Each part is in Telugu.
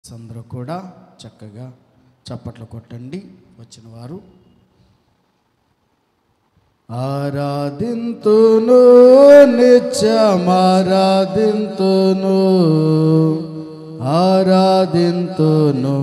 అందరూ కూడా చక్కగా చప్పట్లు కొట్టండి వచ్చిన వారు ఆరాధింతును నిత్యమారాధింతును ఆరాధింతును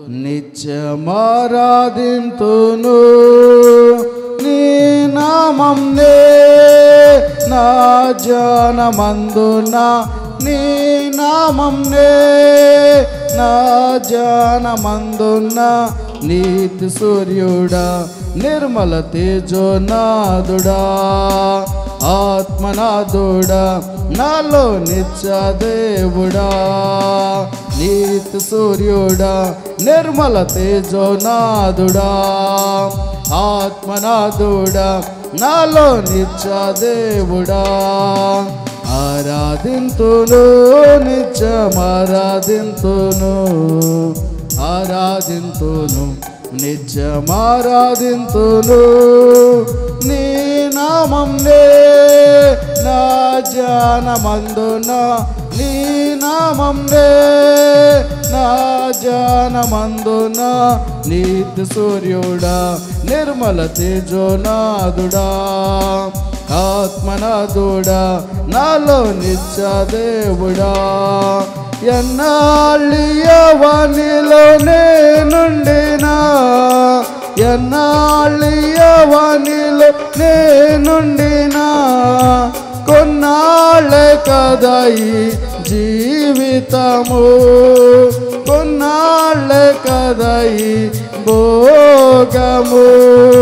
నిత్యమారాధింతును నీ నామం నే నా జానమందున నీ నామం నే నా జానమందున నీతి సూర్యుడా నిర్మల తేజోనాదుడా ఆత్మనాథుడా నాలో నిత్యదేవుడా నీతి సూర్యుడా నిర్మల తేజోనాదుడా ఆత్మనాథుడా నాలో నిత్యదేవుడా ఆరాధింతును నిత్యమారాధింతును ఆరాధింతును నిత్యమారాధింతును నీ నామం నే నా జానమందున నీ నామం నే నా జానమందున నీతి సూర్యుడా నిర్మల తేజోనాదుడా ఆత్మనాథుడా నాలో నిత్యదేవుడా ఎన్నాళ్ళియవనిలో నేనుండినా ఎన్నాళ్ళియవనిలో నేనుండినా కొన్నాళ్ళే కదయి జీవితము కొన్నాళ్ళే కదయి భోగము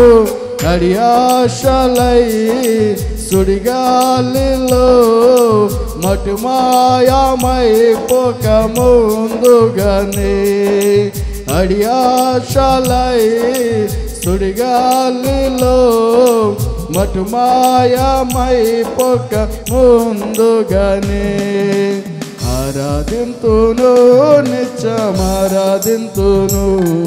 అడియాశలై సుడిగాలిలో మటుమాయామై పోక ముందుగానే అడియాశలై సుడిగాలిలో మటుమాయామై పోక ముందుగానే ఆరాధింతును నిత్యమారాధింతును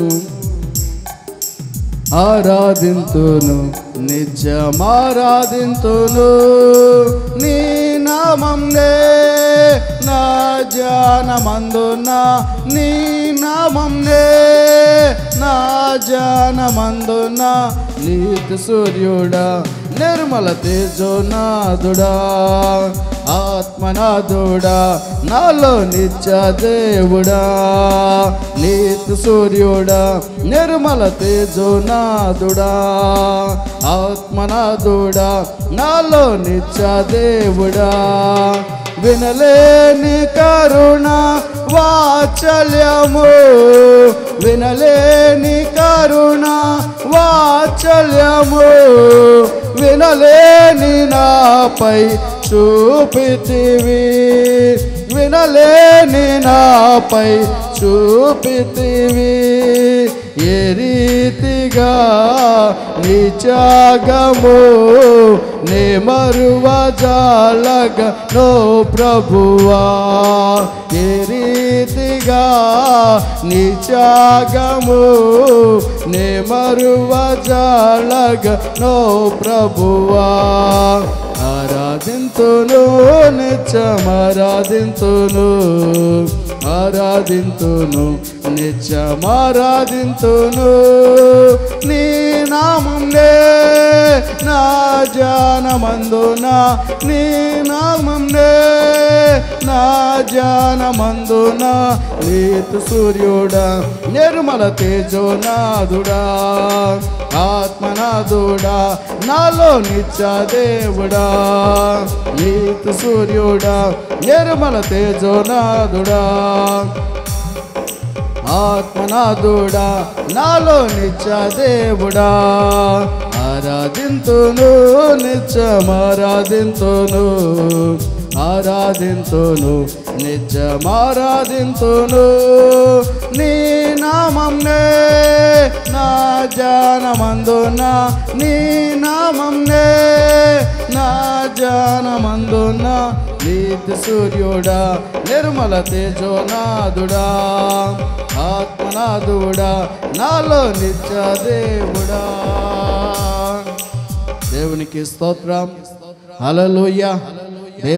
ఆరాధింతును నిత్యమారాధింతును నీ నామం నే నా జానమందున నీ నామం నే నా జానమందున నీతి సూర్యుడా నిర్మల తేజోనాథుడా ఆత్మనాథుడా నాలో నిత్య దేవుడా నీతి సూర్యుడా నిర్మల తేజోనాథుడా ఆత్మనాథుడా నాలో నిత్య దేవుడా వినలేని కరుణ వాచల్యము వినలేని కరుణ వాచల్యము వినలేని నాపై చూపితివి వినలేని నాపై చూపితివి ఏ రీతిగా నీ త్యాగము నే మరువ జాలగ నో ప్రభువా ఏ రీతిగా నీ త్యాగము నే మరువ జాలగ నో ప్రభువా ఆరాధింతును నిత్యమారాధింతును ఆరాధింతును నిత్యమారాధింతును నీ నామం నే నా జానమందున నీ నామం నే నా జానమందున నీతి సూర్యుడా నిర్మల తేజోనాథుడా ఆత్మనాథుడా నాలో నిత్య దేవుడా నీతి సూర్యుడా నిర్మల తేజోనాథుడా ఆత్మనాథుడా నాలో నిత్య దేవుడా ఆరాధింతును నిత్యమారాధింతును ఆరాధింతును నిత్యమారాధింతును నీ నామం నే నా జానమందున నీ నామం నే నా జానమందున నీతి సూర్యుడా నిర్మల తేజోనాథుడా ఆత్మనాథుడా నాలో నిత్య దేవుడా దేవునికి స్తోత్రం హల్లెలూయా